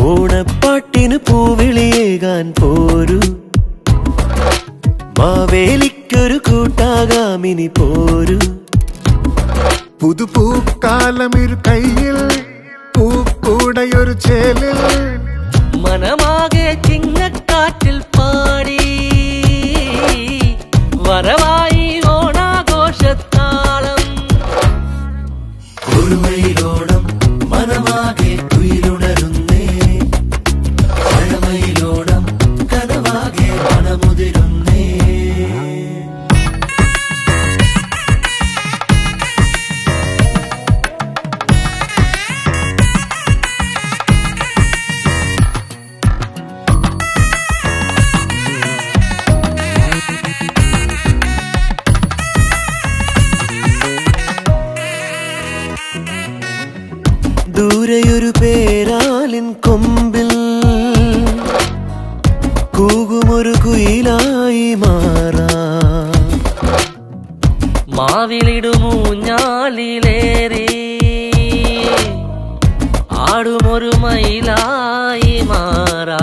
ഓണപ്പാട്ടിന് പൂവിളിയേകാൻ പോരൂ മാവേലിക്കൊരു കൂട്ടാകാമിനി പോരൂ പുതുപൂക്കാലമിരു കയ്യിൽ പൂക്കൂടയൊരു ചേലിൽ മനമാകെ ചിങ്ങക്കാറ്റിൽ പാടി വരവായി ഓണാഘോഷത്താളം ഒരുമയിലോണം മനമാകെ തുയിലുണരുന്നേ പഴമയിലോണം കനവാകെ മണമുതിരുന്നേ ദൂരെയൊരു പേരാലിൻ കൊമ്പിൽ കൂകുമൊരു കുയിലായി മാറാ മാവിലിടുമൂഞ്ഞാലിലേറി ആടുമൊരു മയിലായി മാറാ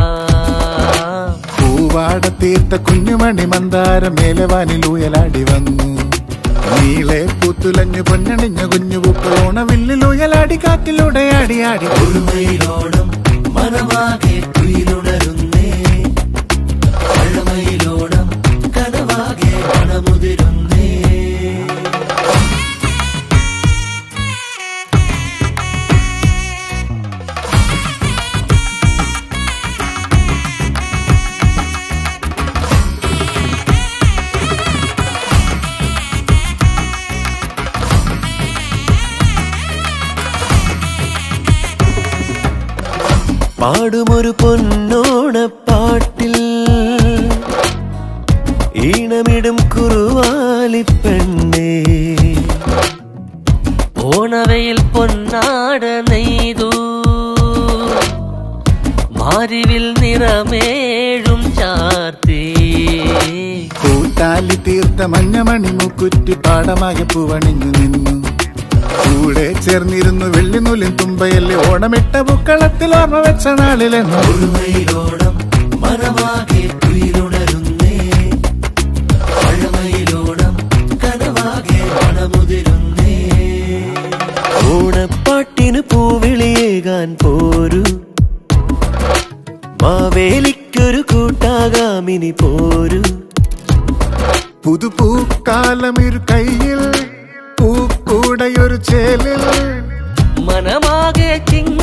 പൂവാട തീർത്ത കുഞ്ഞുമണി മന്ദാരം മേലവാനിൽ ഉയലാടി വന്നു നീളെ പൂത്തുലഞ്ഞു പൊന്നണിഞ്ഞ കുഞ്ഞുപൂക്കൾ ഓണവില്ലിൽ ഉയലാടി കാറ്റിലൂടെ ആടി ആടി ഒരുമയിലോണം മനമാകെ തുയിലുണരുന്നേ പഴമയിലോണം കനവാകെ മണമുതിരുന്നേ പാടുമൊരു പൊന്നോണപ്പാട്ടിൽ ഈണമിടും കുറുവാലിപ്പെണ്ണേ ഓണവയിൽ പൊന്നാട നെയ്തു മാരിവിൽ നിറമേഴും ചാർത്തി കൂട്ടാലി തീർത്ത മഞ്ഞമണി മുക്കുറ്റി പാടമായ പൂവണിഞ്ഞു നിന്നു കൂടെ ചേർന്നിരുന്നു വെള്ളിനൂലിൻ തുമ്പയല്ലേ ഓണമിട്ട പൂക്കളത്തിൽ ഓർമ്മ വെച്ച നാളിലെന്നു ഒരുമയിലോണം മനമാകെ തുയിലുണരുന്നേ പഴമയിലോണം കനവാകെ മണമുതിരുന്നേ ഓണപ്പാട്ടിന് പൂവിളിയേകാൻ പോരൂ മാവേലിക്കൊരു കൂട്ടാകാമിനി പോരൂ പുതുപൂക്കാലമിരു കയ്യിൽ പൂക്കൂടയൊരു ചേലിൽ മനമാകെ ചിങ്ങ